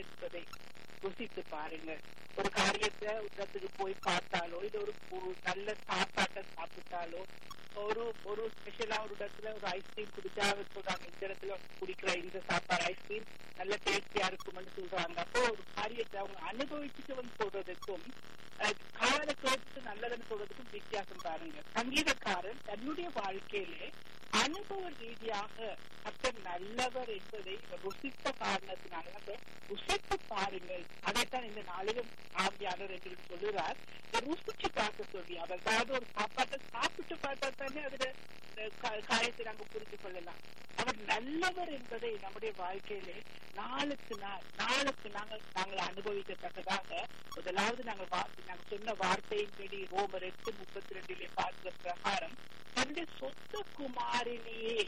என்பதை ருசித்து பாருங்க ஒரு காரியத்தை இடத்துக்கு போய் பார்த்தாலோ இல்ல ஒரு ஒரு நல்ல சாப்பாட்டை சாப்பிட்டாலோ ஒரு ஒரு ஸ்பெஷலா ஒரு இடத்துல ஒரு ஐஸ்கிரீம் குடிச்சா சொல்றாங்க இந்த இடத்துல குடிக்கிற இந்த சாப்பாடு ஐஸ்கிரீம் நல்ல டேஸ்டியா இருக்கும்னு சொல்றாங்க அப்போ ஒரு காரியத்தை அவங்க அனுபவிச்சுட்டு வந்து சொல்றதுக்கும் காதல கேட்டு நல்லதுன்னு சொல்றதுக்கும் வித்தியாசம் பாருங்க சங்கீதக்காரன் தன்னுடைய வாழ்க்கையிலே அனுபவ ரீதியாக கர்த்தர் நல்லவர் என்பதை ருசித்த காரணத்தினால ருசித்து பாருங்கள் அதைத்தான் இந்த நாளிலும் ஆவியாளர் என்று சொல்லுகிறார் ருசிச்சு பார்க்க சொல்லி அதாவது ஒரு சாப்பாட்டை சாப்பிட்டு பார்த்தா தானே அதுல காரியத்தை நாங்க புரிந்து கொள்ளலாம் அவர் நல்லவர் என்பதை நம்முடைய வாழ்க்கையிலே நாளுக்கு நாள் நாளுக்கு நாங்கள் நாங்கள் அனுபவிக்கத்தக்கதாக முதலாவது நாங்கள் நாங்கள் சொன்ன வார்த்தையின்படி ரோமர் எட்டு முப்பத்தி ரெண்டிலே பார்க்கிற பிரகாரம் தன்னுடைய சொந்த குமாரிலேயே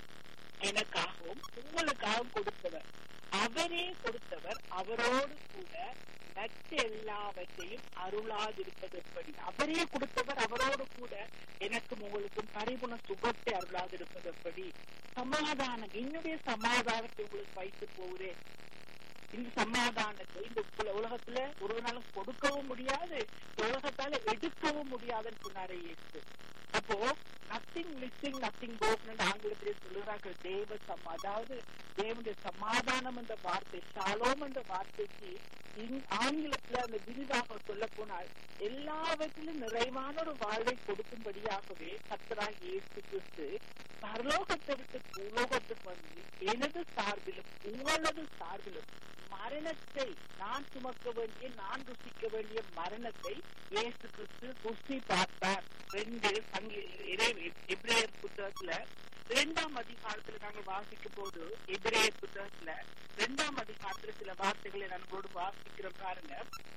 எனக்காகவும் உங்களுக்காகவும் கொடுத்தவர் அவரே கொடுத்தவர் அவரோடு கூட மற்ற எல்லாவற்றையும் அருளாதிருப்பது எப்படி அவரே கொடுத்தவர் அவரோடு கூட எனக்கும் உங்களுக்கும் பரிபுண சுகத்தை அருளாதிருப்பது எப்படி சமாதானம் என்னுடைய சமாதானத்தை உங்களுக்கு வைத்து போகிறேன் இந்த சமாதானத்தை இந்த உலகத்துல ஒரு நாளும் கொடுக்கவும் முடியாது உலகத்தால எடுக்கவும் முடியாதுன்னு சொன்னாரே இயேசு அப்போ நத்திங் மிஸ்ஸிங் நத்திங் போகணும்னு ஆங்கிலத்திலே சொல்லுகிறார்கள் தேவ சம் அதாவது தேவனுடைய சமாதானம் என்ற வார்த்தை சாலோம் என்ற வார்த்தைக்கு ஆங்கிலத்துல அந்த விரிவாக சொல்ல போனால் எல்லாவற்றிலும் நிறைவான ஒரு வாழ்வை கொடுக்கும்படியாகவே கத்தராக இயேசு கிறிஸ்து பரலோகத்தை விட்டு பூலோகத்துக்கு வந்து எனது சார்பிலும் உங்களது சார்பிலும் மரணத்தை நான் சுமக்க வேண்டிய நான் ருசிக்க வேண்டிய மரணத்தை இயேசு கிறிஸ்து ருசி பார்த்தார் ரெண்டு எபிரேயர் புத்தகத்துல இரண்டாம் அதிகாரத்துல நாங்கள் வாசிக்கும் போது எபிரேயர் புத்தகத்துல இரண்டாம் அதிகாரத்துல சில வார்த்தைகளை நம்மளோடு வாசிக்கிறோம் பாருங்க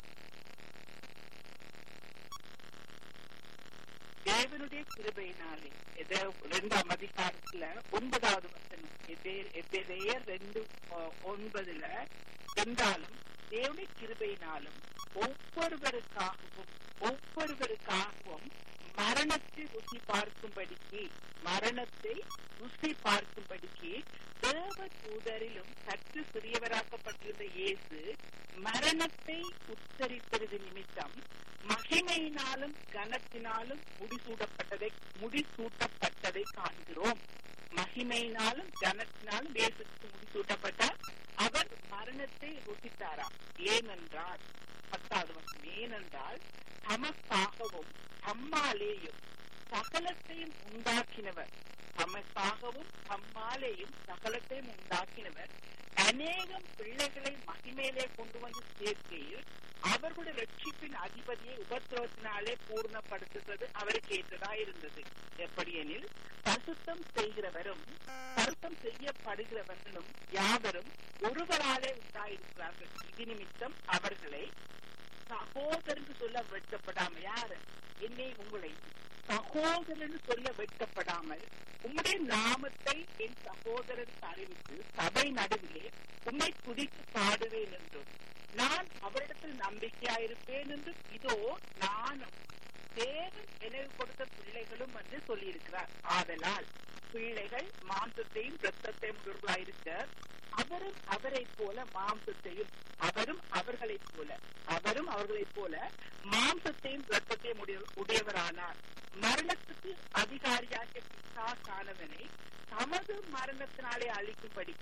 தேவனுடைய கிருபையினாலே இரண்டாம் அதிகாரத்துல ஒன்பதாவது வசனம் எபேரையர் ரெண்டு ஒன்பதுல என்றாலும் தேவனுடைய கிருபையினாலும் ஒவ்வொருவருக்காகவும் ஒவ்வொருவருக்காகவும் மரணத்தை ருசி பார்க்கும்படிக்கு மரணத்தை ருசி பார்க்கும்படிக்கு தேவ தூதரிலும் சற்று சிறியவராக்கப்பட்டிருந்த இயேசு மரணத்தை உத்தரிப்பது நிமித்தம் மகிமையினாலும் கனத்தினாலும் முடிசூடப்பட்டதை முடிசூட்டப்பட்டதை காண்கிறோம் மகிமையினாலும் கனத்தினாலும் இயேசுக்கு முடிசூட்டப்பட்டார் அவர் மரணத்தை ருசித்தாராம் ஏனென்றால் பத்தாவது வருஷம் ஏனென்றால் தமக்காகவும் தம்மாலேயும் சகலத்தையும் உண்டாக்கினவர் தமக்காகவும் தம்மாலேயும் சகலத்தையும் உண்டாக்கினவர் அநேகம் பிள்ளைகளை மகிமையிலே கொண்டு வந்து சேர்க்கையில் அவர்களுடைய ரட்சிப்பின் அதிபதியை உபத்திரவத்தினாலே பூர்ணப்படுத்துவது அவருக்கு ஏற்றதா இருந்தது எப்படியெனில் பரிசுத்தம் செய்கிறவரும் பரிசுத்தம் செய்யப்படுகிறவர்களும் யாவரும் ஒருவராலே உண்டாயிருக்கிறார்கள் இது நிமித்தம் அவர்களை சகோதரன் சொல்ல வெட்கப்படாம யாரு என்னை உங்களை சகோதரன் சொல்ல வெட்கப்படாமல் உம்முடைய நாமத்தை என் சகோதரருக்கு அறிவித்து சபை நடுவிலே உண்மை துதித்து பாடுவேன் என்றும் நான் அவரிடத்தில் நம்பிக்கையாயிருப்பேன் என்றும் இதோ நானும் தேவன் எனக்கு கொடுத்த பிள்ளைகளும் என்று சொல்லியிருக்கிறார் ஆதலால் பிள்ளைகள் மாம்சத்தையும் ரத்தத்தையும் உடையவர்களாயிருக்க அவரும் அவரைப் போல மாம்சத்தையும் அவரும் அவர்களைப் போல அவரும் அவர்களைப் போல மாம்சத்தையும் ரத்தத்தையும் உடையவரானார் மரணத்துக்கு அதிகாரியாகிய பிசாசானவனை தமது மரணத்தினாலே அழிக்கும்படி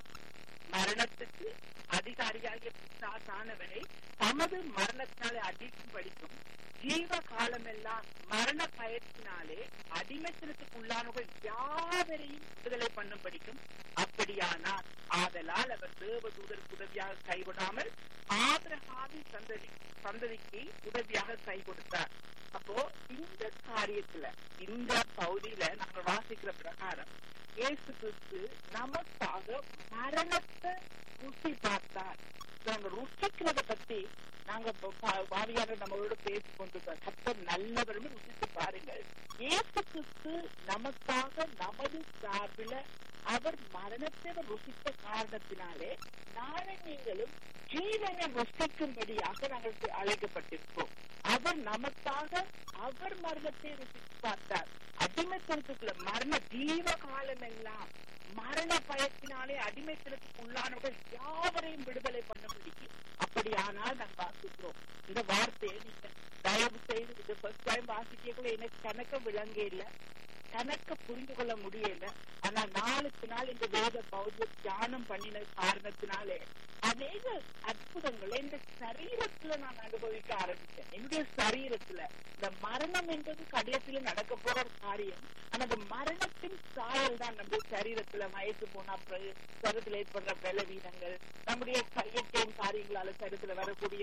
மரணத்துக்கு அதிகாரியாகிய பிசாசானவனை தமது மரணத்தினாலே அடிக்கும்படிக்கும் ஜீவ காலமெல்லாம் மரண பயத்தினாலே அடிமைத்தனத்துக்கு உள்ளானவர்கள் யாவரையும் விடுதலை பண்ணும் படிக்கும் அப்படியானார் ஆதலால் அவர் தேவதூதருக்கு உதவியாக கைவிடாமல் ஆபிரகாமின் சந்ததி சந்ததிக்கு உதவியாக கை கொடுத்தார் அப்போ இந்த காரியத்துல இந்த பகுதியில நாங்க வாசிக்கிற பிரகாரம் இயேசு கிறிஸ்து நமக்காக மரணத்தை ருசி பார்த்தார் நாங்க ருசிக்கிறத பத்தி நாங்க பாவியாக நம்மளோட பேசி கொண்டிருக்கோம் கத்தர் நல்லவர்னு ருசித்து பாருங்கள் இயேசு கிறிஸ்து நமக்காக நமது சார்பில அவர் மரணத்தை ருசித்த காரணத்தினாலே நாளை நீங்களும் ஜீவனை ருசிக்கும்படியாக நாங்கள் அழைக்கப்பட்டிருக்கோம் அவர் நமக்காக அவர் மரணத்தை ருசித்து பார்த்தார் அடிமைத்தனத்துக்குள்ள மரண ஜீவ காலம் எல்லாம் மரண பயத்தினாலே அடிமைத்தனத்துக்கு உள்ளானவர்கள் யாவரையும் விடுதலை பண்ணும்படிக்கு என்பதாக நாங்கள் வாசிக்கிறோம் இந்த வார்த்தையை நீங்க தயவு செய்து இது ஃபர்ஸ்ட் டைம் வாசிக்கக்குள்ள எனக்கு கணக்க விளங்க இல்லை கணக்க புரிந்து கொள்ள முடியல ஆனா நாளுக்கு நாள் இந்த வேத பௌத்த தியானம் பண்ணின காரணத்தினாலே அநேக அற்புதங்களை இந்த சரீரத்துல நான் அனுபவிக்க ஆரம்பிச்சேன் என்னுடைய சரீரத்துல இந்த மரணம் என்பது கடைசியில நடக்க போற ஒரு காரியம் ஆனா அந்த மரணத்தின் சாயல் தான் நம்முடைய சரீரத்துல வயசு போனா சரீரத்துல ஏற்படுற பலவீனங்கள் நம்முடைய இயற்கையின் காரியங்களால சரீரத்துல வரக்கூடிய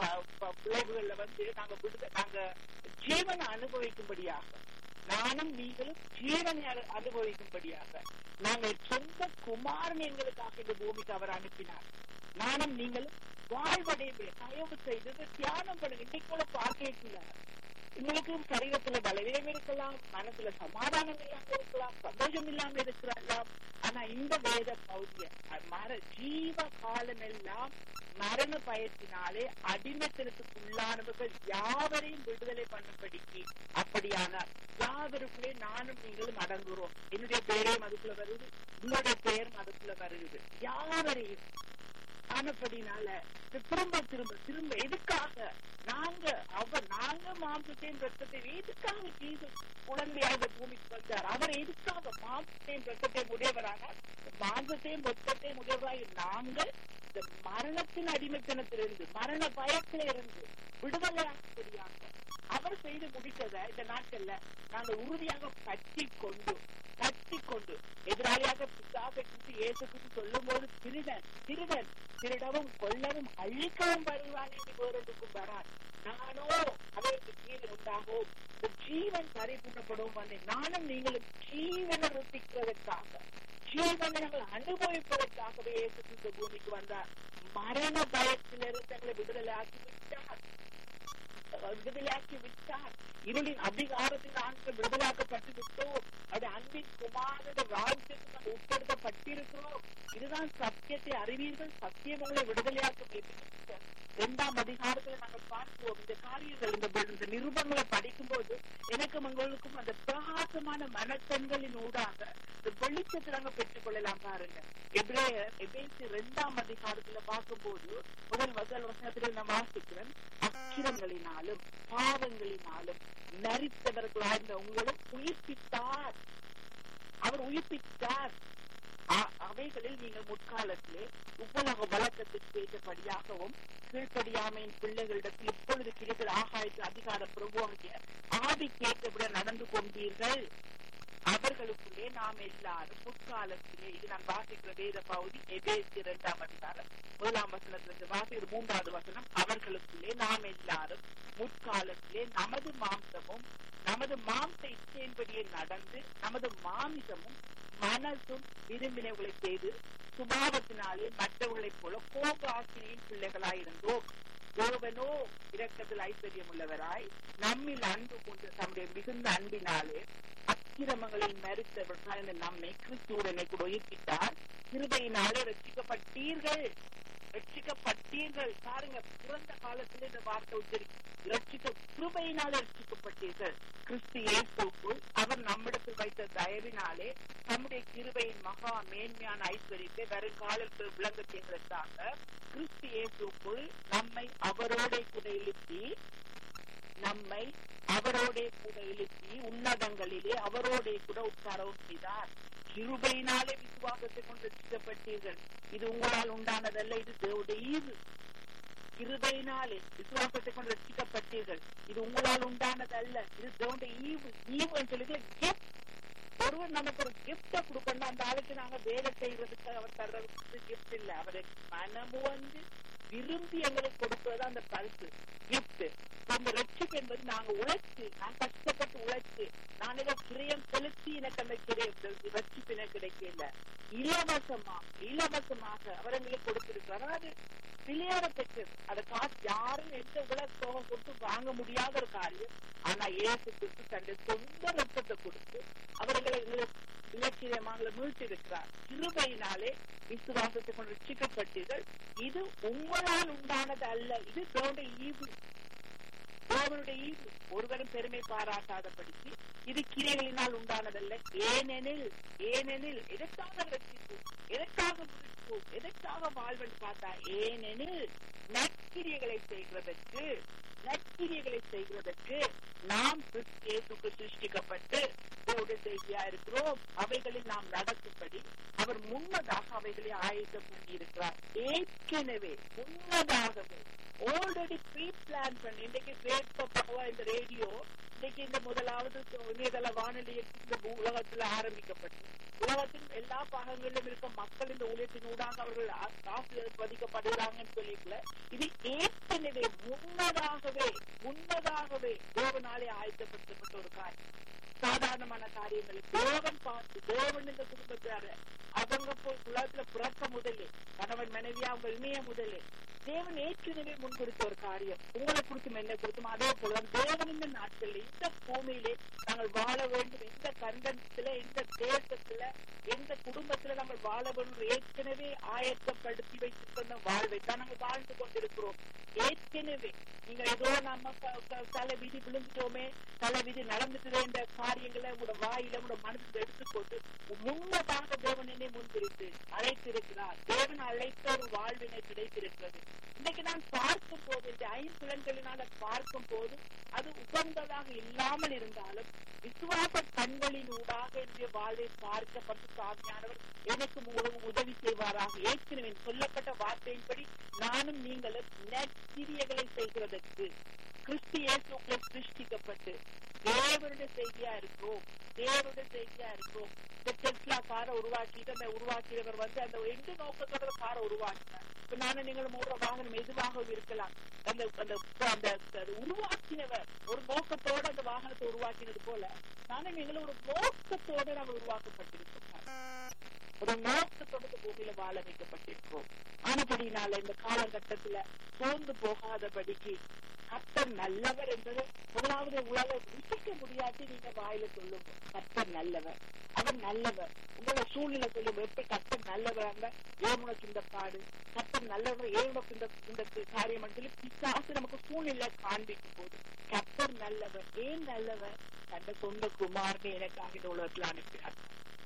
விளைவுகள்ல வந்து நாங்க விடுத நாங்க ஜீவனை அனுபவிக்கும்படியாக நானும் நீங்களும் ஜீவனை அனுபவிக்கும்படியாக நாங்கள் சொந்த குமாரன் எங்களுக்காக இந்த பூமிக்கு அவர் அனுப்பினார் நானும் நீங்களும் வாழ்வடைந்து தயவு செய்து தியானம் பண்ணுங்க இன்னைக்கு கூட பார்க்கல உங்களுக்கும் சரீரத்துல பலவீனம் இருக்கலாம் மனசுல சமாதானம் இல்லாம இருக்கலாம் சந்தோஷம் இல்லாம இருக்கலாம் ஆனா இந்த வேத பௌதிய மர ஜீவ காலம் எல்லாம் மரண பயத்தினாலே அடிமத்தனத்துக்குள்ளானவர்கள் யாவரையும் விடுதலை பண்ணும்படிக்கு அப்படியான யாவருக்குள்ளே நானும் நீங்களும் அடங்குறோம் என்னுடைய பெயரையும் அதுக்குள்ள வருது உங்களுடைய பெயரும் அதுக்குள்ள வருது யாவரையும் ஆனப்படினால திரும்ப திரும்ப திரும்ப எதுக்காக நாங்க அவர் நாங்க மாம்சத்தையும் ரத்தத்தை எதுக்காக ஜீசஸ் குழந்தையாக பூமிக்கு வந்தார் அவர் எதுக்காக மாம்சத்தையும் ரத்தத்தையும் உடையவராக மாம்சத்தையும் ரத்தத்தையும் உடையவராக நாங்கள் இந்த மரணத்தின் அடிமைத்தனத்திலிருந்து மரண பயத்தில இருந்து விடுதலையாகக்கூடியாக அவர் செய்து முடித்ததை இந்த நாட்கள்ல நாங்க உறுதியாக பற்றி கொண்டு பற்றி கொண்டு எதிராளியாக பிசாசை குறித்து இயேசுக்கு சொல்லும் போது திருடன் திருடன் திருடவும் கொல்லவும் அழிக்கவும் வருவான் என்று வேறொன்றுக்கும் வரான் நானோ அவருக்கு ஜீவன் உண்டாகும் இந்த ஜீவன் பரிபூர்ணப்படும் வந்து நானும் நீங்களும் ஜீவனை ருசிக்கிறதற்காக ஜீவனை நாங்கள் அனுபவிப்பதற்காகவே இயேசு இந்த பூமிக்கு வந்தார் மரண பயத்திலிருந்து எங்களை விடுதலை ஆக்கி விட்டார் விடுதலையாக்கி விட்டார் இருளின் அதிகாரத்தில் நாங்கள் விடுதலாக்கப்பட்டு விட்டோம் அது அன்பின் குமாரோட ராஜ்யத்துக்கு நாங்கள் உட்படுத்தப்பட்டிருக்கிறோம் இதுதான் சத்தியத்தை அறிவீர்கள் சத்தியம் உங்களை விடுதலையாக்கும் இரண்டாம் அதிகாரத்துல நாங்கள் பார்க்கிறோம் இந்த காரியங்கள் இந்த இந்த நிருபங்களை படிக்கும் போது எனக்கும் உங்களுக்கும் அந்த பிரகாசமான மனக்கண்களின் ஊடாக இந்த வெளிச்சத்தை நாங்க பெற்றுக் கொள்ளலாம் பாருங்க எப்படியே எபேசி இரண்டாம் அதிகாரத்துல பார்க்கும்போது முதல் முதல் வசனத்துல நான் வாசிக்கிறேன் அக்கிரங்களினாலும் பாவங்களினாலும் நரித்தவர்களாக உங்களும் உயிர்ப்பித்தார் அவர் உயிர்ப்பித்தார் அவைகளில் நீங்கள் முற்காலத்திலே உப்பலக வழக்கத்திற்கு ஏற்றபடியாகவும் கீழ்ப்படியாமையின் பிள்ளைகளிடத்தில் இப்பொழுது கிடைக்கிற ஆகாயத்து அதிகார பிரபுவாகிய ஆவிக்கேற்றபடி நடந்து கொண்டீர்கள் அவர்களுக்குள்ளே நாம் எல்லாரும் முற்காலத்திலே இது நான் வாசிக்கிற வேத பகுதி எபேசி இரண்டாம் அதிகாரம் முதலாம் வசனத்திலிருந்து வாசிக்கிற மூன்றாவது வசனம் அவர்களுக்குள்ளே நாம் எல்லாரும் முற்காலத்திலே நமது மாம்சமும் நமது மாம்ச இச்சையின்படியே நடந்து நமது மாமிசமும் மனசும் விரும்பினவர்களை செய்து சுபாவத்தினாலே மற்றவர்களைப் போல கோப ஆசிரியின் பிள்ளைகளாயிருந்தோம் தேவனோ இரக்கத்தில் ஐஸ்வர்யம் உள்ளவராய் நம்மில் அன்பு கொண்டு தம்முடைய மிகுந்த அன்பினாலே அக்கிரமங்களில் மறுத்தவர்களான நம்மை கிறிஸ்துவுடனே கூட உயிர்ப்பித்தார் கிருபையினாலே ரட்சிக்கப்பட்டீர்கள் ரட்சிக்கப்பட்டீர்கள் பாருங்க பிறந்த காலத்துல இந்த வார்த்தை உச்சரி ரட்சிக்க கிருபையினாலே ரட்சிக்கப்பட்டீர்கள் கிறிஸ்து இயேசுக்குள் அவர் நம்மிடத்தில் வைத்த தயவினாலே நம்முடைய கிருபையின் மகா மேன்மையான ஐஸ்வர்யத்தை வருங்காலத்தில் விளங்க செய்வதற்காக கிறிஸ்து இயேசுக்குள் நம்மை அவரோட கூட எழுப்பி நம்மை அவரோட கூட எழுப்பி உன்னதங்களிலே அவரோட கூட உட்காரவும் செய்தார் கிருபையினாலே விசுவாசத்தை கொண்டு ரசிக்கப்பட்டீர்கள் இது உங்களால் உண்டானதல்ல இது தேவடைய ஈவு கிருபையினாலே விசுவாசத்தை கொண்டு ரசிக்கப்பட்டீர்கள் இது உங்களால் உண்டானதல்ல இது தேவடைய ஈவு ஈவு சொல்லி கிஃப்ட் ஒருவர் நமக்கு ஒரு கிஃப்ட கொடுக்கணும் அந்த ஆளுக்கு நாங்க வேலை செய்யறதுக்கு அவர் தர்றதுக்கு கிஃப்ட் இல்ல அவரை மனமு வந்து விரும்பி எங்களுக்கு கொடுப்பது அந்த பரிசு கிஃப்ட் அந்த ரட்சிப்பு என்பது நாங்க உழைச்சு நான் கஷ்டப்பட்டு உழைச்சு நான் ஏதோ கிரயம் செலுத்தி எனக்கு அந்த கிரயம் ரட்சிப்பு எனக்கு கிடைக்கல இலவசமா இலவசமாக அவர் எங்களுக்கு கொடுத்திருக்கிறார் அதாவது விளையாட பெற்றது அதை காசு யாரும் எந்த உலக கொடுத்து வாங்க முடியாத ஒரு காரியம் ஆனா ஏசு கிறிஸ்து தன்னுடைய சொந்த ரத்தத்தை கொடுத்து அவர்களை இலட்சியமாக மீழ்த்திருக்கிறார் கிருபையினாலே விசுவாசத்தை கொண்டு ரட்சிக்கப்பட்டீர்கள் இது உங்களால் உண்டானது அல்ல இது தோண்ட ஈவு தேவனுடைய ஈவு ஒருவரும் பெருமை பாராட்டாதபடிக்கு இது கிரியைகளினால் உண்டானதல்ல ஏனெனில் ஏனெனில் எதற்காக ரசிப்பு எதற்காக முடிப்பு எதற்காக வாழ்வென்று பார்த்தா ஏனெனில் நற்கிரியைகளை செய்கிறதற்கு நற்கிரியைகளை செய்கிறதற்கு நாம் இயேசுக்கு சிருஷ்டிக்கப்பட்டு தேவனுடைய செய்தியா இருக்கிறோம் அவைகளில் நாம் நடக்கும்படி அவர் முன்னதாக அவைகளை ஆயத்தம் பண்ணியிருக்கிறார் ஏற்கனவே முன்னதாகவே ஆல்ரெடி ப்ரீ பிளான் பண்ணி இன்னைக்கு வேட்பப்பா இந்த ரேடியோ இன்னைக்கு இந்த முதலாவது இணையதள வானொலி இந்த உலகத்துல ஆரம்பிக்கப்பட்டு உலகத்தின் எல்லா பாகங்களிலும் இருக்க மக்கள் இந்த ஊழியத்தின் ஊடாக அவர்கள் ஆசீர்வதிக்கப்படுகிறாங்கன்னு சொல்லிக்கல இது ஏற்கனவே முன்னதாகவே முன்னதாகவே தேவனாலே ஆயத்தப்படுத்தப்பட்ட ஒரு காரியம் சாதாரணமான காரியங்கள் தேவன் பார்த்து தேவன் இந்த குடும்பத்தார அவங்க போய் உலகத்துல பிறக்க முதலே கணவன் மனைவி அவங்க இணைய முதலே தேவன் ஏற்கனவே முன்குறித்த ஒரு காரியம் உங்களை குறித்தும் என்ன குறித்தும் அதே போல தேவன் இந்த நாட்களில் இந்த பூமியிலே நாங்கள் வாழ வேண்டும் எந்த கண்டத்துல எந்த தேசத்துல எந்த குடும்பத்துல நாங்கள் வாழ வேண்டும் ஏற்கனவே ஆயத்தப்படுத்தி வைத்திருக்கிற வாழ்வை தான் நாங்கள் வாழ்ந்து கொண்டிருக்கிறோம் ஏற்கனவே நீங்க ஏதோ நம்ம தலை விதி விழுந்துட்டோமே தலை விதி நடந்துட்டு என்ற காரியங்களை உங்களோட வாயில உங்களோட மனசுக்கு எடுத்துக்கொண்டு முன்னதாக தேவனே முன்பிரித்து அழைத்திருக்கிறார் தேவன் அழைத்த ஒரு வாழ்வினை கிடைத்திருக்கிறது இன்னைக்கு நான் பார்க்கும் போது இந்த ஐம்புலன்களினால பார்க்கும் போது அது உகந்ததாக இல்லாமல் இருந்தாலும் விசுவாச கண்களின் ஊடாக என்னுடைய வாழ்வை பார்க்கப்பட்டு சாமியானவர் எனக்கு மூலம் உதவி செய்வாராக ஏற்கனவே சொல்லப்பட்ட வார்த்தையின்படி நானும் நீங்களும் நற்கிரியைகளை செய்கிறதற்கு கிறிஸ்து இயேசுக்குள்ள சிருஷ்டிக்கப்பட்டு தேவனுடைய செய்தியா இருக்கிறோம் தேவனுடைய செய்தியா இருக்கிறோம் இந்த டெஸ்லா காரை உருவாக்கிட்டு அந்த உருவாக்கியவர் வந்து அந்த எந்த நோக்கத்தோட காரை உருவாக்கினார் இப்ப நானும் நீங்களும் ஓடுற வாகனம் எதுவாகவும் இருக்கலாம் அந்த அந்த அந்த உருவாக்கினவர் ஒரு நோக்கத்தோட அந்த வாகனத்தை உருவாக்கினது போல நானும் நீங்களும் ஒரு நோக்கத்தோட நம்ம உருவாக்கப்பட்டிருக்கோம் ஒரு நோக்கத்தோட பூமியில வாழ வைக்கப்பட்டிருக்கிறோம் ஆனபடினால இந்த காலகட்டத்துல சோர்ந்து போகாதபடிக்கு கத்தர் நல்லவர் என்பது முதலாவது உங்களால ருசிக்க முடியாது நீங்க வாயில சொல்லுங்க கத்தர் நல்லவர் அவர் நல்லவர் உங்களோட சூழ்நிலை சொல்லுங்க எப்படி கத்தர் நல்லவர் ஏன் உனக்கு இந்த பாடு கத்தர் நல்லவர் ஏன் உனக்கு இந்த இந்த காரியம் சொல்லி பிசாசு நமக்கு சூழ்நிலை காண்பிக்கும் போது கத்தர் நல்லவர் ஏன் நல்லவர் தந்த சொந்த குமாரனை எனக்காக இந்த உலகத்தில் அனுப்பினார்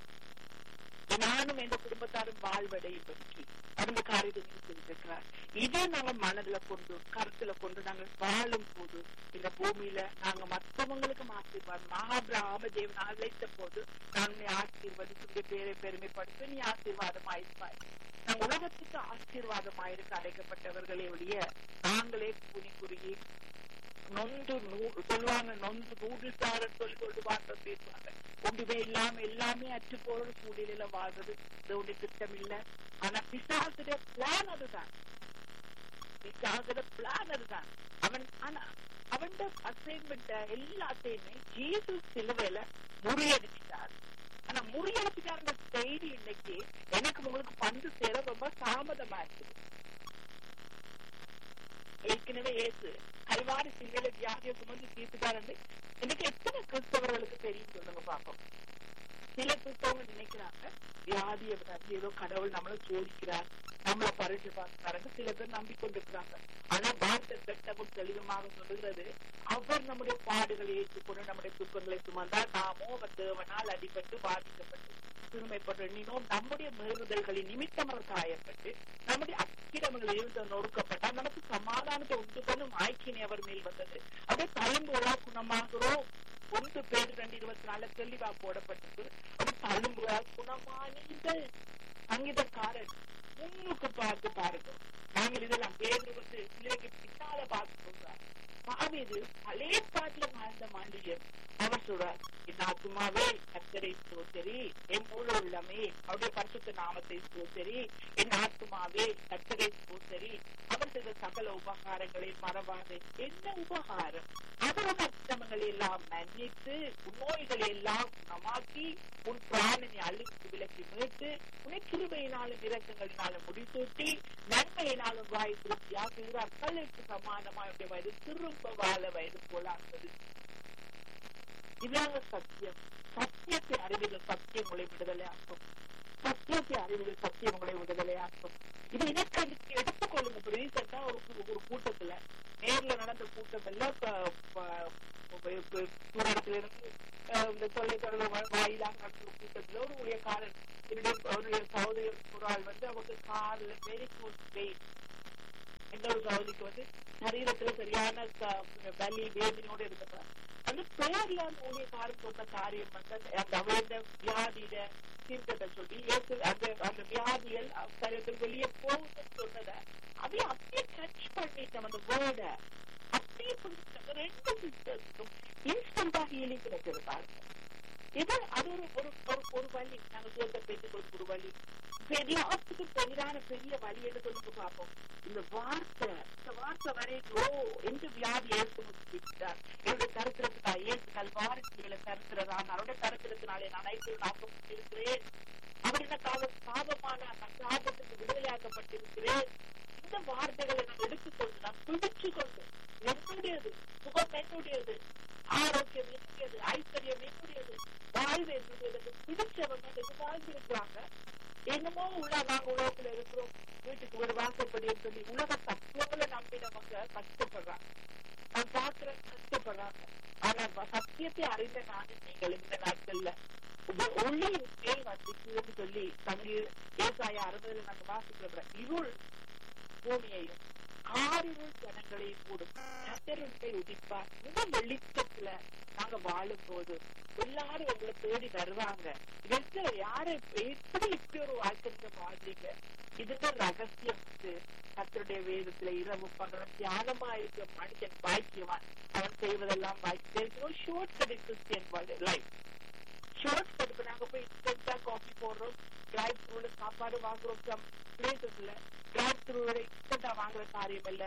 நானும் எந்த குடும்பத்தாரும் வாழ்வடையும்படிக்கு அந்த காரியத்தை செஞ்சிருக்கிறார் இதை நாங்க மனதுல கொண்டு கருத்துல கொண்டு நாங்கள் வாழும் போது இந்த பூமியில நாங்க மற்றவங்களுக்கும் ஆசீர்வாதம் மகாபிராம தேவன் அழைத்த போது நான் ஆசீர்வதித்து பேரை பெருமைப்படுத்த நீ ஆசீர்வாதமாயிருப்பாய் நம் உலகத்துக்கு ஆசீர்வாதமாயிருக்க அழைக்கப்பட்டவர்களே ஒழிய நாங்களே புனி குறுகி நொந்து சொல்லுவாங்க நொந்து நூடுல்ஸார சொல்லி கொண்டு வார்த்தை பேசுவாங்க ஒன்றுமே இல்லாம எல்லாமே அற்று போற சூழ்நிலையில வாழ்றது இதோட திட்டம் இல்ல ஆனா பிசாசுடைய பிளான் அதுதான் பிசாசுடைய பிளான் அதுதான் அவன் ஆனா அவன் அசைன்மெண்ட் எல்லாத்தையுமே ஜீசு சிலுவையில முறியடிச்சிட்டார் ஆனா முறியடிச்சிட்டாருன்ற செய்தி இன்னைக்கு எனக்கு உங்களுக்கு பந்து சேர ரொம்ப தாமதமா இருக்குது ஏற்கனவே ஏசு கல்வாரி சிலையில வியாதியை சுமந்து தீர்த்துட்டாரு இன்னைக்கு எத்தனை கிறிஸ்தவர்களுக்கு தெரியும் சொல்லுங்க பாப்போம் சில கிறிஸ்தவங்க நினைக்கிறாங்க வியாதியை வந்து ஏதோ கடவுள் நம்மள சோதிக்கிறார் நம்மள பரிசு பார்க்கிறாங்க சில பேர் நம்பிக்கொண்டிருக்கிறாங்க ஆனா வார்த்தை பெட்டமும் தெளிவுமாக சொல்லுகிறது அவர் நம்முடைய பாடுகளை ஏற்றுக்கொண்டு நம்முடைய துக்கங்களை சுமந்தால் நாமோ தேவனால் அடிபட்டு பாதிக்கப்பட்டு சிறுமைப்பட்டு நீனும் நம்முடைய மீறுதல்களின் நிமித்தம் அவர் காயப்பட்டு நம்முடைய அக்கிரமங்களில் இருந்து நொறுக்கப்பட்டால் நமக்கு சமாதானத்தை உண்டு பண்ணும் ஆய்க்கினை அவர் மேல் வந்தது அப்படியே தழும்புகளா குணமாகிறோம் ஒன்று பேர் ரெண்டு இருபத்தி நாலு தெளிவா போடப்பட்டது அது தழும்புகளா குணமானீர்கள் சங்கீதக்காரன் முன்னுக்கு பார்த்து பாருங்க நாங்கள் இதெல்லாம் பேர் வந்து பிள்ளைக்கு பின்னால பார்த்து சொல்றார் தாவீது பழைய பாட்டுல வாழ்ந்த மாண்டியர் அவர் சொல்றார் என் ஆத்துமாவே கத்தரை சோத்தரி என் முழு உள்ளமே அவருடைய பரிசுத்த நாமத்தை சோத்தரி என் ஆத்துமாவே கத்தரை சோத்தரி அவர் செய்த சகல உபகாரங்களை மறவாது என்ன உபகாரம் அவரோட அக்கிரமங்களை எல்லாம் மன்னித்து உன் நோய்களை எல்லாம் குணமாக்கி உன் பிராணனை அழித்து விலக்கி மீட்டு உன்னை கிருபையினாலும் இறக்கங்களினாலும் முடிசூட்டி நன்மையினாலும் வாய் திருப்தியாக அக்களுக்கு சமானமாக வயது திரும்ப வாழ வயது போலாகிறது இதாங்க சத்தியம் சத்தியத்தை அறிவிகள் சத்தியம் உங்களை விடுதலை ஆக்கும் சத்தியத்தை அறிவிகள் சத்தியம் உங்களை விடுதலை ஆக்கும் இது எனக்கு எடுத்துக்கொள்ளுங்க ரீசெண்டா ஒரு ஒரு கூட்டத்துல நேர்ல நடந்த கூட்டம் எல்லாம் தூரத்திலிருந்து இந்த தொலைத்தொடர்பு வாயிலாக நடந்த கூட்டத்துல ஒரு ஊழியக்காரன் என்னுடைய அவருடைய சகோதரி ஒரு ஆள் வந்து அவங்க கார்ல வெரி குட் வெயிட் இன்னொரு சகோதரிக்கு வந்து சரீரத்துல சரியான வலி வேதனையோட இருக்கிறார் அந்த பெயர்ல அந்த ஊழியக்காரன் சொன்ன காரியம் வந்து அந்த அவருடைய வியாதியில தீர்க்கத்தை சொல்லி ஏசு அந்த அந்த வியாதிகள் சரீரத்தில் வெளியே போகுதுன்னு சொன்னதை அப்படியே அப்படியே டச் பண்ணிட்டோம் அந்த வேர்டை அப்படியே ரெண்டு சிஸ்டர்ஸுக்கும் இன்ஸ்டன்டா ஹீலிங் கிடைச்சிருக்காங்க இது அது ஒரு ஒரு ஒரு ஒரு வழி நாங்க சொல்ற பெற்றுக்கொள்ளும் ஒரு வழி எல்லாத்துக்கும் பெரிதான பெரிய வழி என்று சொல்லுங்க பார்ப்போம் இந்த வார்த்தை இந்த வார்த்தை வரையோ எந்த வியாதி ஏற்பட்டார் என்னுடைய கருத்திரத்துக்கா ஏசு கல்வாரத்தில கருத்துறதான் அவருடைய கருத்திரத்தினாலே நான் ஐந்து ஆக்கப்பட்டிருக்கிறேன் அவர் எனக்காக சாபமான நான் சாபத்துக்கு விடுதலையாக்கப்பட்டிருக்கிறேன் இந்த வார்த்தைகளை நான் எடுத்துக்கொண்டு நான் பிடிச்சு கொண்டு என்னுடையது சுகம் என்னுடையது ஆரோக்கியம் என்னுடையது ஐஸ்வர்யம் என்னுடையது வாழ்வு என்னுடையது பிடிச்சவங்க இது வாழ்ந்திருக்கிறாங்க என்னமோ உள்ள நாங்க உலகத்துல இருக்கிறோம் வீட்டுக்கு ஒரு வாசப்படி சொல்லி உலக தத்துவங்களை நம்பினவங்க கஷ்டப்படுறாங்க நான் பாக்குற கஷ்டப்படுறாங்க ஆனா சத்தியத்தை அறிந்த நானும் நீங்கள் இந்த நாட்கள்ல ஒளியின் மேல் வந்துச்சுன்னு சொல்லி தங்கி விவசாய அறுபதுல நாங்க வாசிக்கிற இருள் பூமியையும் ஆறிருள் ஜனங்களையும் கூடும் கத்தருண்டை உதிப்பார் இந்த வெளிச்சத்துல நாங்க வாழும் போது எல்லாரும் உங்களை தேடி வருவாங்க இதற்கு யாரு எப்படி இப்படி ஒரு வாழ்க்கை வாழ்றீங்க இதுக்கு ரகசியம் வந்து கத்தருடைய வேதத்துல இரவு பகலும் தியானமா இருக்க மனுஷன் பாக்கியவான் அவன் செய்வதெல்லாம் பாக்கியம் short cut Christian life short cut இப்ப நாங்க போய் இன்ஸ்டன்டா காஃபி போடுறோம் டிரைவ் த்ரூல சாப்பாடு வாங்குறோம் சம் பிளேசஸ்ல டிரைவ் த்ரூல இன்ஸ்டன்டா வாங்குற காரியம் இல்ல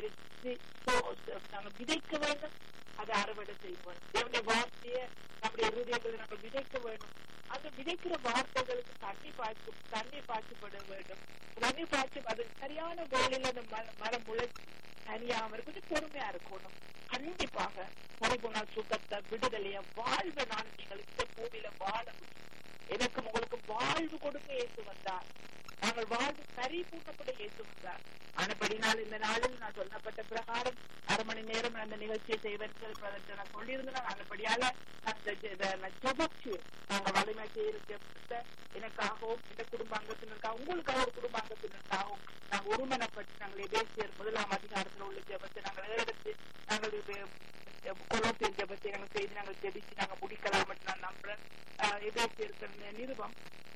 நாங்க விதைக்க வேண்டும் அதை அறுவடை செய்வோம் தேவனுடைய வார்த்தைய நம்முடைய இருதயங்களை நம்ம விதைக்க வேண்டும் அந்த விதைக்கிற வார்த்தைகளுக்கு தண்ணி பாய்ச்சி தண்ணி பாய்ச்சப்பட வேண்டும் தண்ணி பாய்ச்சி அது சரியான வேலையில அந்த மரம் முளைச்சி தனியாம இருக்கணும் பொறுமையா இருக்கணும் கண்டிப்பாக பரிபுணா சுகத்தை விடுதலைய வாழ்வை நான் நீங்கள் இந்த பூமியில வாழ முடியும் எனக்கும் உங்களுக்கு வாழ்வு கொடுக்க ஏசு வந்தார் நாங்கள் வாழ்வு பரிபூர்ணப்பட ஏசு வந்தார் ஆனபடினால் இந்த நாளில் நான் சொல்லப்பட்ட பிரகாரம் அரை மணி நேரம் அந்த நிகழ்ச்சியை செய்வேன் நான் சொல்லியிருந்தேன் ஆனபடியால நான் ஜபச்சு நாங்க வலிமை செய்திருக்க எனக்காகவும் இந்த குடும்ப அங்கத்தினருக்காக உங்களுக்காக ஒரு குடும்ப அங்கத்தினருக்காகவும் நாங்கள் ஒருமனப்பட்டு நாங்கள் எபேசியர் முதலாம் அதிகாரத்தில் உள்ள ஜபத்தை நாங்கள் எடுத்து நாங்கள் கொலோசியர் ஜபத்தை நாங்கள் செய்து நாங்கள் ஜெபிச்சு நாங்கள் முடிக்கலாம் நான் நம்புறேன் எபேசியர் நிருபம்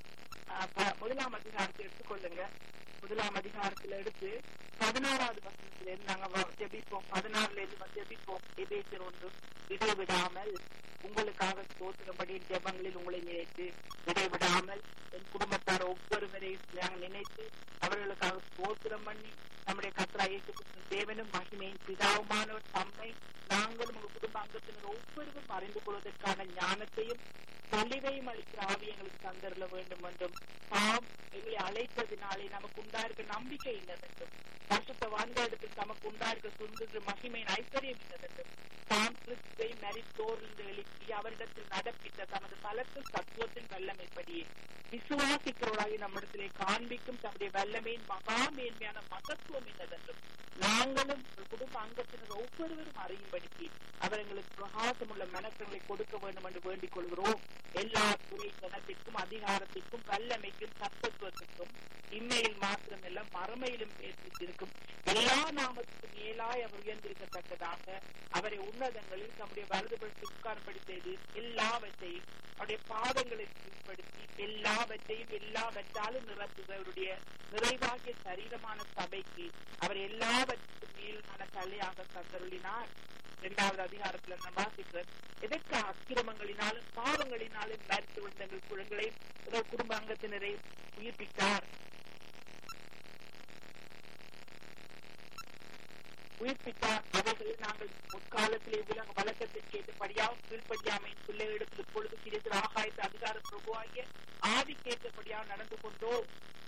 முதலாம் அதிகாரத்தை எடுத்துக்கொள்ளுங்க முதலாம் அதிகாரத்துல எடுத்து பதினாறாவது வசனத்துல இருந்து நாங்க ஜெபிப்போம் பதினாறுல இருந்து ஜெபிப்போம் எபேசியர் ஒன்று இடைவிடாமல் உங்களுக்காக ஸ்தோத்திரப்படி ஜெபங்களில் உங்களை நினைத்து இடைவிடாமல் என் குடும்பத்தார் ஒவ்வொருவரையும் நாங்கள் நினைத்து அவர்களுக்காக ஸ்தோத்திரம் பண்ணி நம்முடைய கத்ரா இயேசு தேவனும் மகிமையின் பிதாவுமானவர் தம்மை நாங்களும் உங்க குடும்ப அங்கத்தினர் ஒவ்வொருவரும் அறிந்து கொள்வதற்கான ஞானத்தையும் தெளிவையும் அளிக்கிற ஆவி எங்களுக்கு தந்தரல வேண்டும் என்றும் தாம் எங்களை அழைத்ததினாலே நமக்கு உண்டாயிருக்க நம்பிக்கை இன்னதென்றும் வருஷத்தை வாழ்ந்தெடுத்து நமக்கு உண்டாயிருக்க சுந்தர மகிமையின் ஐஸ்வர்யம் இன்னதென்றும் தாம் கிறிஸ்துவை மரித்தோர்ந்து எழுப்பி அவரிடத்தில் நடப்பித்த தமது பலத்து சத்துவத்தின் வல்லமைப்படியே விசுவாசிக்கிறவராகி நம்மிடத்திலே காண்பிக்கும் தம்முடைய வல்லமையின் மகா மேன்மையான மகத்துவம் என்னதென்றும் நாங்களும் குடும்ப அங்கத்தினர் ஒவ்வொருவரும் அறியும்படிக்கு அவர் எங்களுக்கு பிரகாசம் உள்ள மனக்கங்களை கொடுக்க வேண்டும் என்று வேண்டிக் கொள்கிறோம் எல்லா துறை குணத்திற்கும் அதிகாரத்திற்கும் வல்லமைக்கும் சத்தத்துவத்திற்கும் இம்மையில் மாத்திரமல்ல மறுமையிலும் பேசியிருக்கும் எல்லா நாமத்துக்கும் மேலாய் அவர் உயர்ந்திருக்கத்தக்கதாக அவரை உன்னதங்களில் தம்முடைய வலதுபடுத்தி உட்கார்படி செய்து எல்லாவற்றையும் அவருடைய பாதங்களை கீழ்படுத்தி எல்லாவற்றையும் எல்லாவற்றாலும் நிரப்புகிறவருடைய நிறைவாகிய சரீரமான சபைக்கு அவர் எல்லாவற்றுக்கும் மேலான தலையாக கத்தருளினார் இரண்டாவது அதிகாரத்துல நான் வாசிக்கிறேன் எதற்கு அக்கிரமங்களினாலும் பாவங்களினாலும் மறுத்து வந்தங்கள் குழந்தைகளை குடும்ப அங்கத்தினரை உயிர்ப்பித்தார் உயிர்ப்பித்தார் அவைகளில் நாங்கள் முற்காலத்திலே உலக வழக்கத்திற்கு ஏற்றபடியாகவும் கீழ்ப்படியாமையின் பிள்ளைகளிடத்தில் இப்பொழுது கிடைத்த ஆகாயத்து அதிகார பிரபுவாகிய ஆதிக்கேற்றபடியாக நடந்து கொண்டோம்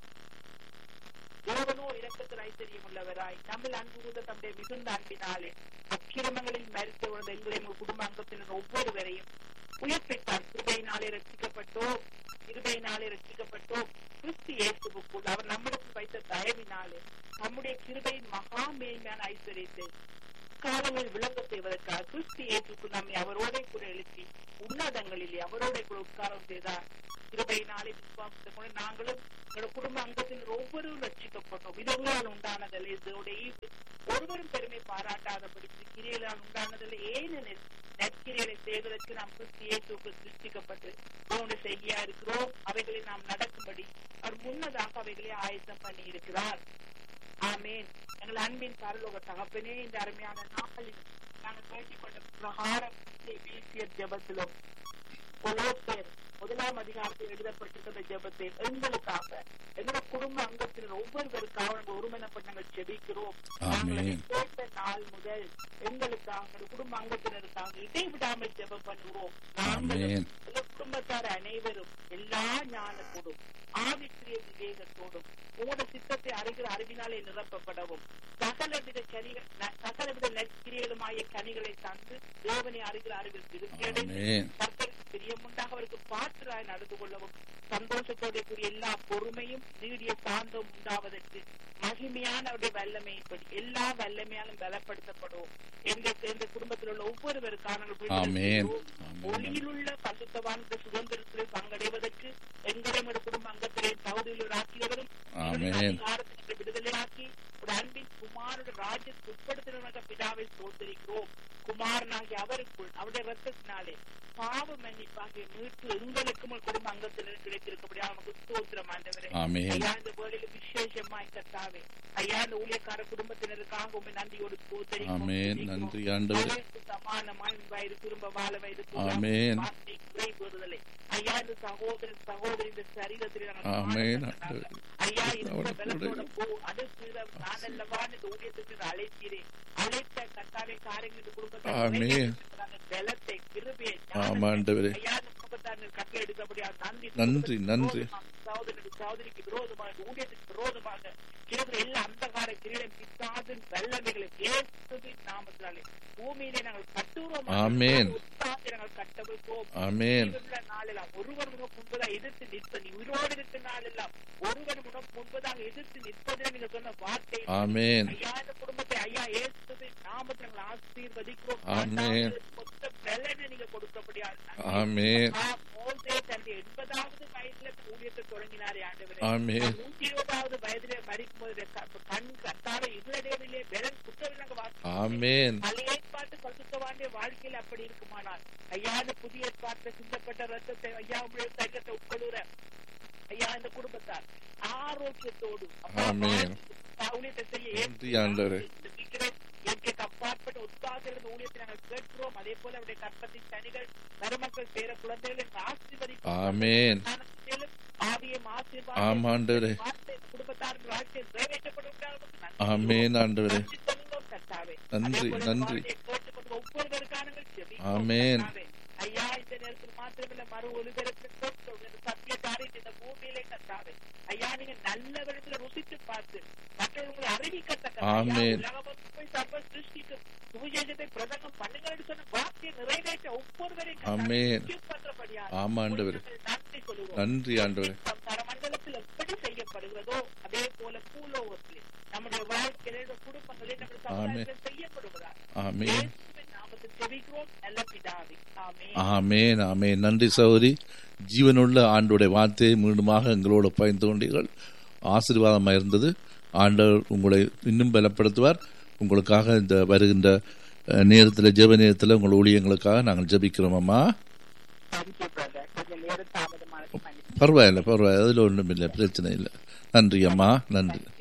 தேவனோ இரக்கத்தில் ஐஸ்வர்யம் உள்ளவராய் நம்மில் அன்பு கூந்த தம்முடைய மிகுந்த அன்பினாலே அக்கிரமங்களில் மறித்து விழுந்த எங்களை உங்கள் குடும்ப அங்கத்தினர் ஒவ்வொருவரையும் உயிர்ப்பித்தார் கிருபையினாலே ரட்சிக்கப்பட்டோம் கிருபையினாலே ரட்சிக்கப்பட்டோம் கிறிஸ்து இயேசுவுக்குள் அவர் நம்மிடத்தில் வைத்த தயவினாலே நம்முடைய கிருபையின் மகா மேன்மையான ஐஸ்வர்யத்தை பிற்காலங்களில் விளங்க செய்வதற்காக கிறிஸ்து இயேசுக்கு நம்மை அவரோட கூட எழுப்பி உன்னதங்களிலே அவரோட கூட உட்காரம் செய்தார் கிருபையினாலே விசுவாசத்தை கொண்டு நாங்களும் எங்களோட குடும்ப அங்கத்தில் ஒவ்வொருவரும் ரட்சிக்கப்பட்டோம் விதங்களால் உண்டானதில்லை இதோட ஈவு ஒருவரும் பெருமை பாராட்டாதபடி கிரியலால் உண்டானதில்லை ஏனெனில் நற்கிரியலை செய்வதற்கு நாம் கிறிஸ்து இயேசுக்கு சிருஷ்டிக்கப்பட்டு அவனுடைய செய்தியா இருக்கிறோம் அவைகளை நாம் நடக்கும்படி அவர் முன்னதாக அவைகளை ஆயத்தம் பண்ணி இருக்கிறார் ஆமேன் எங்கள் அன்பின் பரலோக தகப்பனே இந்த அருமையான நாளில் நாங்கள் வேண்டிக் கொண்ட பிரகாரம் வீசிய ஜபத்திலும் கொலோசேர் முதலாம் அதிகாரத்தில் எழுதப்பட்டிருக்கிற ஜபத்தை எங்களுக்காக எங்களோட குடும்ப அங்கத்தினர் ஒவ்வொருவருக்காக நாங்கள் ஒருமனப்பட்டு நாங்கள் ஜெபிக்கிறோம் நாங்கள் அதை கேட்ட நாள் முதல் எங்களுக்காக எங்கள் குடும்ப அங்கத்தினருக்காக இடைவிடாமல் ஜெபம் பண்ணுவோம் நாங்கள் எங்கள் குடும்பத்தார் அனைவரும் எல்லா ஞானத்தோடும் ஆவிக்குரிய விவேகத்தோடும் உங்களோட சித்தத்தை அறிகிற அறிவினாலே நிரப்பப்படவும் சகலவித கனிகள் சகலவித நற்கிரியலுமாய கனிகளை தந்து தேவனை அறிகிற அறிவில் திருப்தியடைந்து கர்த்தருக்கு பிரியமுண்டாக அவருக்கு பாத்திராய் நடந்து கொள்ளவும் சந்தோஷத்தோட கூடிய எல்லா பொறுமையும் நீடிய சாந்தம் உண்டாவதற்கு மகிமையான அவருடைய வல்லமையின்படி எல்லா வல்லமையாலும் பலப்படுத்தப்படுவோம் எங்க எங்க குடும்பத்தில் உள்ள ஒவ்வொருவருக்கான ஒளியில் உள்ள பசுத்தவான சுதந்திரத்தில் பங்கடைவதற்கு எங்களுடைய குடும்ப அங்கத்திலே தகுதியில் ஆக்கியவரும் அதிகாரத்திற்கு விடுதலையாக்கி ஒரு அன்பின் குமாரோட ராஜ்யத்துக்கு உட்படுத்தின பிதாவை சோதரிக்கிறோம் குமாரனாகி அவருக்குள் அவருடைய ரத்தத்தினாலே பாவ மன்னிப்பாகிய மீட்பு எங்களுக்கும் குடும்ப அங்கத்தினர் கிடைத்திருக்கபடியாக நமக்கு ஸ்தோத்திரம் ஆண்டவரே ஐயா இந்த வேலையில விசேஷமாய் கத்தாவே ஐயா இந்த ஊழியக்கார குடும்பத்தினருக்காக உண்மை நன்றியோடு ஸ்தோத்தரிக்கிறோம் சமானமாய் வயது திரும்ப வாழ வயது குறைபடுதலை ஐயா இந்த சகோதரன் சகோதரி இந்த சரீரத்தில் ஐயா இந்த பலத்தோட போ அடுத்து நான் அல்லவா இந்த ஊழியத்துக்கு அழைக்கிறேன் அழைத்த கத்தாவே காரியங்கள் இந்த குடும்பத்தை பலத்தை கிருபியை நன்றி நன்றி சகோதரனுக்கு சகோதரிக்கு விரோதமாக ஊழியத்துக்கு விரோதமாக இருக்கிற எல்லா அந்தகார கிரீடம் பிசாதின் வல்லமைகளை இயேசுவின் நாமத்தினாலே பூமியிலே நாங்கள் கட்டுறோம் ஆமென் நாங்கள் கட்டவிழ்ப்போம் ஆமென் நாளெல்லாம் ஒருவர் உனக்கு முன்பதாக எதிர்த்து நிற்பது நீ உயிரோடு இருக்கிற நாளெல்லாம் ஒருவர் உனக்கு முன்பதாக எதிர்த்து நிற்பதே நீங்க சொன்ன வார்த்தை ஆமென் ஐயா இந்த குடும்பத்தை ஐயா இயேசுவின் நாமத்தை நாங்கள் ஆசீர்வதிக்கிறோம் ஆமென் மொத்த பலனை நீங்க கொடுக்கபடியாது ஆமென் மோசே தன்னுடைய எண்பதாவது வயதுல ஊழியத்தை தொடங்கினாரே ஆண்டவரே ஆமென் நூத்தி இருபதாவது வயதிலே மறிக்கும் போது கண் கத்தார இருளடைவிலே வெறும் குற்றவிலங்க ஆமென் பழைய ஏற்பாட்டு பசுத்தவாண்டிய வாழ்க்கையில் அப்படி இருக்குமானால் ஐயா இந்த புதிய ஏற்பாட்டு சிந்தப்பட்ட ரத்தத்தை ஐயா உங்களுடைய தைக்கத்தை உட்கொள்ளுற ஐயா இந்த குடும்பத்தார் ஆரோக்கியத்தோடு ஆமென் ஊழியத்தை செய்ய நன்றி ஆண்டவரே இயற்கைக்கு அப்பாற்பட்ட உற்சாகத்திலிருந்து ஊழியத்தை நாங்கள் கேட்கிறோம் அதே போல அவருடைய கற்பத்தின் கனிகள் மருமக்கள் பேர குழந்தைகளை ஆசீர்வதிக்கும் ஆமென் ஆவியம் ஆசீர்வாதம் ஆமாண்டவரே குடும்பத்தாரின் வாழ்க்கையில் நிறைவேற்றப்படும் ஆமென் ஆண்டவரே கர்த்தாவே நன்றி நன்றி கேட்டுக்கொண்டு ஒவ்வொருவருக்கான ஆமென் ஐயா இந்த நேரத்தில் மாத்திரமில்ல மறு ஒளிபரப்பு சத்தியத்தாரி இந்த பூமியிலே கத்தாவே ஐயா நீங்க நல்ல விதத்துல ருசித்து பார்த்து மற்றவர்களை அறிவிக்கத்தக்க ஆமென். போய் சர்வ சிருஷ்டிக்கும் சுவிசேஷத்தை பிரசங்கம் பண்ணுங்கன்னு சொன்ன வார்த்தையை நிறைவேற்ற ஒவ்வொருவரையும் ஆமென். பண்றபடியா ஆமா ஆண்டவரே நன்றி சொல்லுவோம் நன்றி ஆண்டவரே பரமண்டலத்தில் எப்படி செய்யப்படுகிறதோ அதே போல பூலோகத்தில் நம்முடைய வாழ்க்கையில குடும்பங்களில் நம்முடைய சமுதாயத்தில் செய்யப்படுவதா ஆமென் இயேசுவின் நாமத்தில் ஜெபிக்கிறோம் நல்ல பிதாவே ஆமென் ஆமேன் ஆமேன் நன்றி சகோதரி ஜீவனுள்ள ஆண்டுடைய வார்த்தையை மீண்டுமாக எங்களோடு பயந்து கொண்டீர்கள் ஆசீர்வாதமாக இருந்தது ஆண்டவர் உங்களை இன்னும் பலப்படுத்துவார் உங்களுக்காக இந்த வருகின்ற அஹ், நேரத்தில் ஜெப நேரத்தில் உங்கள் ஊழியங்களுக்காக நாங்கள் ஜெபிக்கிறோம் அம்மா தேங்க்யூ பிரதர் கொஞ்சம் நேரம் தாமதமான மன்னிப்பு பரவாயில்லை பரவாயில்லை அதில் ஒன்றும் இல்லை பிரச்சனை இல்லை நன்றி அம்மா நன்றி